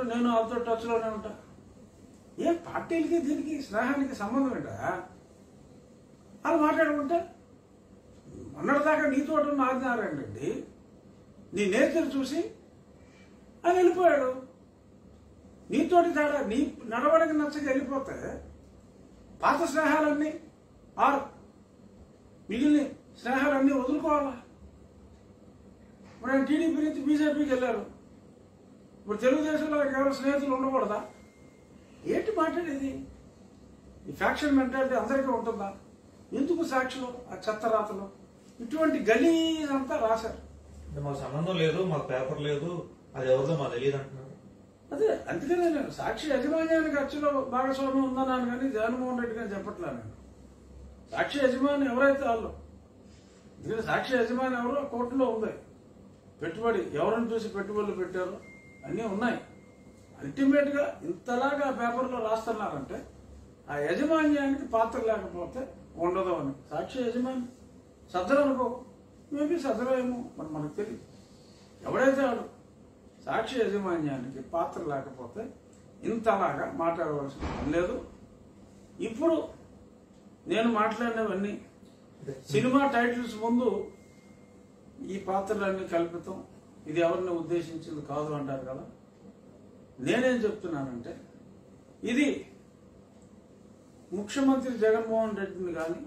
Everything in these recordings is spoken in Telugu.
నేను వాళ్ళతో టచ్లోనే ఉంటా ఏ పార్టీలకి దీనికి స్నేహానికి సంబంధం ఏంటా వాళ్ళు మాట్లాడుకుంటే మొన్నటిదాకా నీతో ఉన్న ఆజ్ఞారాయణ రెడ్డి నీ నేచర్ చూసి ఆయన వెళ్ళిపోయాడు నీతోటి తేడా నీ నడవడికి నచ్చక వెళ్ళిపోతే పాత స్నేహాలన్నీ ఆర్ మిగిలిన స్నేహాలన్నీ వదులుకోవాలా ఇప్పుడు ఆయన టీడీపీ నుంచి బీజేపీకి వెళ్ళారు ఇప్పుడు తెలుగుదేశంలో ఎవరు స్నేహితులు ఉండకూడదా ఏంటి మాట్లాడేది ఈ ఫ్యాక్షన్ మెంటాలిటీ అందరికీ ఉంటుందా ఎందుకు సాక్షులు ఆ చెత్త రాతలు ఇటువంటి గలీజ్ అంతా రాశారు అంటే మాకు సంబంధం లేదు మాకు పేపర్ లేదు అది ఎవరిదో మాకు తెలియదు అంటున్నారు అదే అందుకనే నేను సాక్షి యజమాన్యానికి అచ్చులో భాగస్వామ్యం ఉందన్నాను కానీ జగన్మోహన్ రెడ్డి గారు చెప్పట్లా నేను సాక్షి యజమాని ఎవరైతే వాళ్ళు ఎందుకంటే సాక్షి యజమాని ఎవరో కోర్టులో ఉంది పెట్టుబడి ఎవరిని చూసి పెట్టుబడులు పెట్టారో అన్నీ ఉన్నాయి అల్టిమేట్ గా ఇంతలాగా పేపర్లో రాస్తున్నారంటే ఆ యజమాన్యానికి పాత్ర లేకపోతే ఉండదు అని సాక్షి యజమాని సజ్జలు అనుకో మేబీ సజ్జలేమో మరి మనకు తెలియదు ఎవడైతే వాడు సాక్షి యజమాన్యానికి పాత్ర లేకపోతే ఇంతలాగా మాట్లాడవలసిన పని లేదు ఇప్పుడు నేను మాట్లాడినవన్నీ సినిమా టైటిల్స్ ముందు ఈ పాత్రలన్నీ కల్పితం ఇది ఎవరిని ఉద్దేశించింది కాదు అంటారు కదా నేనేం చెప్తున్నానంటే ఇది ముఖ్యమంత్రి జగన్మోహన్ రెడ్డిని కానీ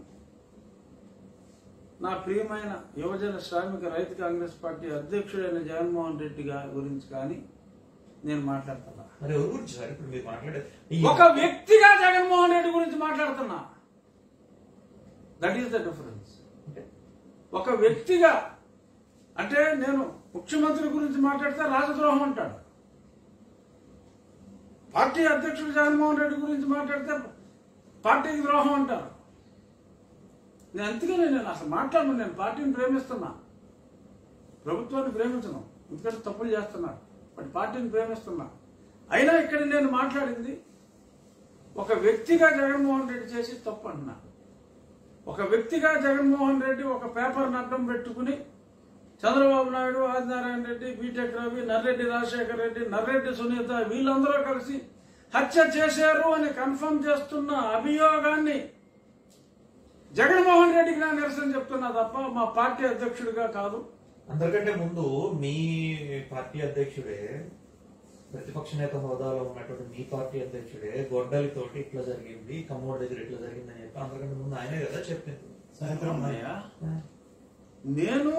నా ప్రియమైన యువజన శ్రామిక రైతు కాంగ్రెస్ పార్టీ అధ్యక్షుడైన జగన్మోహన్ రెడ్డి గారి గురించి కానీ నేను మాట్లాడుతున్నా మరి ఎవరి గురించి సార్ ఇప్పుడు మీరు మాట్లాడే ఈ- ఒక వ్యక్తిగా జగన్మోహన్ రెడ్డి గురించి మాట్లాడుతున్నా దట్ ఈస్ ద డిఫరెన్స్ అంటే ఒక వ్యక్తిగా అంటే నేను ముఖ్యమంత్రి గురించి మాట్లాడితే రాజద్రోహం అంటాడు పార్టీ అధ్యక్షుడు జగన్మోహన్ రెడ్డి గురించి మాట్లాడితే పార్టీకి ద్రోహం అంటారు నేను అందుకనే నేను అసలు మాట్లాడను నేను పార్టీని ప్రేమిస్తున్నా ప్రభుత్వాన్ని ప్రేమించను ఎందుకంటే తప్పులు చేస్తున్నారు బట్ పార్టీని ప్రేమిస్తున్నా అయినా ఇక్కడ నేను మాట్లాడింది ఒక వ్యక్తిగా జగన్మోహన్ రెడ్డి చేసి తప్పు అంటున్నా ఒక వ్యక్తిగా జగన్మోహన్ రెడ్డి ఒక పేపర్ అడ్డం పెట్టుకుని చంద్రబాబు నాయుడు ఆదినారాయణ రెడ్డి బీటెక్ రవి నర్రెడ్డి రాజశేఖర రెడ్డి నర్రెడ్డి సునీత వీళ్ళందరూ కలిసి హత్య చేశారు అని కన్ఫర్మ్ చేస్తున్న అభియోగాన్ని జగన్మోహన్ రెడ్డికి నా నిరసన చెప్తున్నా తప్ప మా పార్టీ అధ్యక్షుడిగా కాదు అందరికంటే ముందు మీ పార్టీ అధ్యక్షుడే ప్రతిపక్ష నేత హోదాలో ఉన్నటువంటి మీ పార్టీ అధ్యక్షుడే గొడ్డలి తోటి ఇట్లా జరిగింది కమ్మోడి దగ్గర ఇట్లా జరిగింది అని చెప్పి అందరికంటే ముందు ఆయనే కదా చెప్పింది సాయంత్రం అన్నయ్య, నేను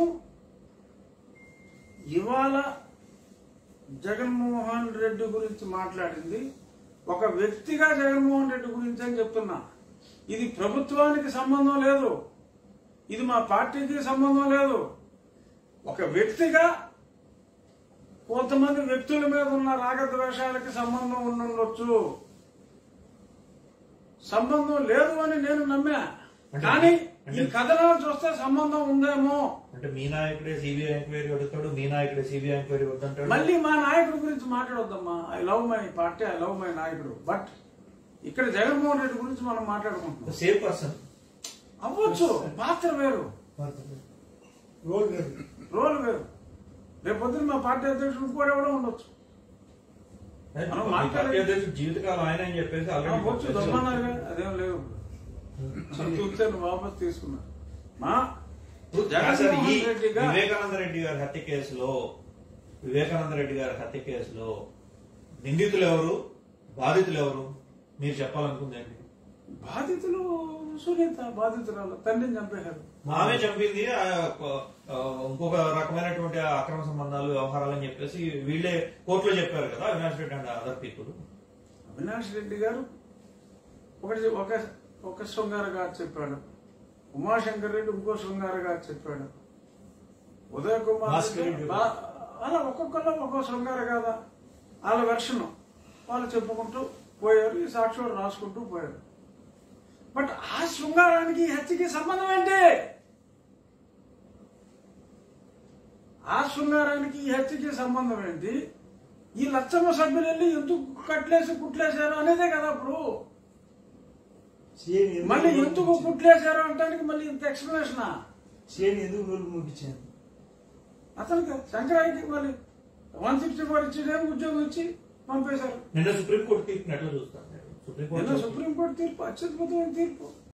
ఇవాళ జగన్మోహన్ రెడ్డి గురించి మాట్లాడింది ఒక వ్యక్తిగా జగన్మోహన్ రెడ్డి గురించి అని చెప్తున్నా ఇది ప్రభుత్వానికి సంబంధం లేదు ఇది మా పార్టీకి సంబంధం లేదు ఒక వ్యక్తిగా కొంతమంది వ్యక్తుల మీద ఉన్న రాగద్వేషాలకి సంబంధం ఉండుండొచ్చు సంబంధం లేదు అని నేను నమ్మా అంటే- కానీ ఈ అంటే- కథనాలు చూస్తే సంబంధం ఉందేమో అంటే మీ నాయకుడే సిబిఐ ఎంక్వైరీ అడుగుతాడు మీ నాయకుడే సిబిఐ ఎంక్వైరీ వద్దంటాడు మళ్ళీ మా నాయకుడి గురించి మాట్లాడొద్దమ్మా I love my party I love my నాయకుడు బట్ ఇక్కడ జగన్మోహన్ రెడ్డి గురించి మనం మాట్లాడుకుంటున్నాం సేమ్ పర్సన్ అవ్వచ్చు పాత్ర వేరు రోల్ లేదు రోల్ వేరు రేపు పొద్దున్న మా పార్టీ అధ్యక్షుడు ఇంకోటి కూడా ఉండొచ్చు మనం మీ మాట్లాడే- పార్టీ అధ్యక్షుడు జీవితకాలం ఆయన అని చెప్పేసి ఆ, వచ్చు ఆల్రెడీ దమ్మన్నారుగా అదేం లేదు చూస్తే నువ్వు వాపస్ తీసుకున్నా మా జగన్మోహన్ ఈ రెడ్డిగా వివేకానంద రెడ్డి గారి హత్య కేసులో వివేకానంద రెడ్డి గారి హత్య కేసులో నిందితులు ఎవరు బాధితులు ఎవరు మీరు చెప్పాలనుకుందండి బాధితులు సునీత బాధితురాలు తండ్రిని చంపేశారు ఆమె చంపింది ఆ, ఆ, ఇంకొక రకమైనటువంటి అక్రమ సంబంధాలు వ్యవహారాలు అని చెప్పేసి వీళ్ళే కోర్టులో చెప్పారు కదా Avinash Reddy and other people Avinash Reddy గారు ఒకటి ఒక ఒక శృంగారగా చెప్పాడు ఉమాశంకర్ రెడ్డి ఇంకో శృంగారగా చెప్పాడు ఉదయ్ కుమార్ భాస్కర్ రెడ్డి రెడ్డి. బా- అలా ఒక్కొక్కరు ఒక్కో శృంగార కదా వాళ్ళ వెర్షన్ వాళ్ళు చెప్పుకుంటూ పోయారు ఈ సాక్షులు రాసుకుంటూ పోయారు బట్ ఆ శృంగారానికి ఈ హత్యకి సంబంధం ఏంటి ఆ శృంగారానికి ఈ హత్యకి సంబంధం ఏంటి ఈ లచ్చమ్మ సభ్యులు వెళ్ళి ఎందుకు కట్లేసి కుట్లేశారు అనేదే కదా ఇప్పుడు సీఎం ఎందుకు మళ్ళీ రోల్ ఎందుకు ముగించారు? కుట్లేశారు అంటానికి మళ్ళీ ఇంత ఎక్స్ప్లెనేషన్ సీఎం ఎందుకు రోల్ ముగించాను అతనికి శంకరానికి మళ్ళీ వన్ సిక్స్టీ ఫోర్ ఇచ్చి ఏం ఉద్యోగం ఇచ్చి పంపేశారు నిన్న సుప్రీంకోర్టు తీర్పుని ఎట్లా చూస్తారు మీరు నిన్న సుప్రీంకోర్టు సుప్రీంకోర్టు తీర్పు అత్యద్భుతమైన తీర్పు